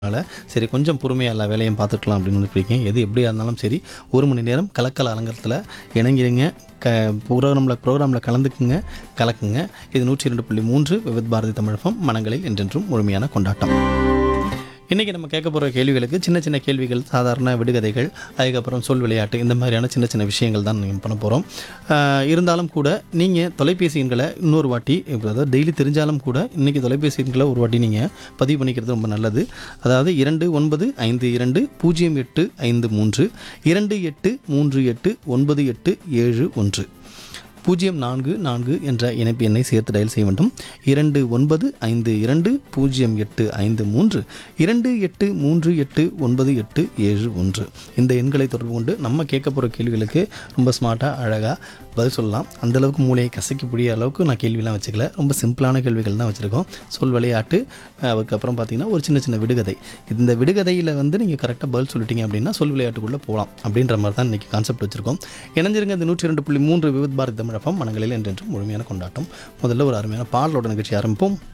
அதனால் சரி கொஞ்சம் பொறுமையாக எல்லா வேலையும் பார்த்துக்கலாம் அப்படின்னு வந்துருக்கீங்க எது எப்படியா இருந்தாலும் சரி ஒரு மணி நேரம் கலக்கல் அலங்கரத்தில் இணங்கிடுங்க க ப்ரோக்ராமில் ப்ரோக்ராமில் கலந்துக்குங்க கலக்குங்க இது நூற்றி ரெண்டு புள்ளி மூன்று விவித் பாரதி தமிழகம் மனங்களில் என்றென்றும் முழுமையான கொண்டாட்டம் இன்றைக்கி நம்ம கேட்க போகிற கேள்விகளுக்கு சின்ன சின்ன கேள்விகள் சாதாரண விடுகதைகள் அதுக்கப்புறம் சொல் விளையாட்டு இந்த மாதிரியான சின்ன சின்ன விஷயங்கள் தான் நீங்கள் பண்ண போகிறோம் இருந்தாலும் கூட நீங்கள் தொலைபேசி எண்களை இன்னொரு வாட்டி இப்ப அதாவது டெய்லி தெரிஞ்சாலும் கூட இன்றைக்கி தொலைபேசி எண்களை ஒரு வாட்டி நீங்கள் பதிவு பண்ணிக்கிறது ரொம்ப நல்லது அதாவது இரண்டு ஒன்பது ஐந்து இரண்டு பூஜ்ஜியம் எட்டு ஐந்து மூன்று இரண்டு எட்டு மூன்று எட்டு ஒன்பது எட்டு ஏழு ஒன்று பூஜ்ஜியம் நான்கு நான்கு என்ற இணைப்பு எண்ணை சேர்த்து டயல் செய்ய வேண்டும் இரண்டு ஒன்பது ஐந்து இரண்டு பூஜ்ஜியம் எட்டு ஐந்து மூன்று இரண்டு எட்டு மூன்று எட்டு ஒன்பது எட்டு ஏழு ஒன்று இந்த எண்களை தொடர்பு கொண்டு நம்ம கேட்க போகிற கேள்விகளுக்கு ரொம்ப ஸ்மார்ட்டாக அழகாக பதில் சொல்லலாம் அந்தளவுக்கு மூளையை கசக்கக்கூடிய அளவுக்கு நான் கேள்விலாம் வச்சுக்கல ரொம்ப சிம்பிளான கேள்விகள் தான் வச்சுருக்கோம் சொல் விளையாட்டு அதுக்கப்புறம் பார்த்தீங்கன்னா ஒரு சின்ன சின்ன விடுகதை இந்த விடுகதையில் வந்து நீங்கள் கரெக்டாக பதில் சொல்லிட்டீங்க அப்படின்னா சொல் விளையாட்டுக்குள்ளே போகலாம் அப்படின்ற மாதிரி தான் இன்றைக்கி கான்செப்ட் வச்சுருக்கோம் இணைஞ்சிருங்க இந்த நூற்றி ரெண்டு புள்ளி மூன்று விவித் பாரதி தமிழகம் மனங்களில் என்றென்றும் முழுமையான கொண்டாட்டம் முதல்ல ஒரு அருமையான பாடலோட நிகழ்ச்சி ஆரம்பிப்போம்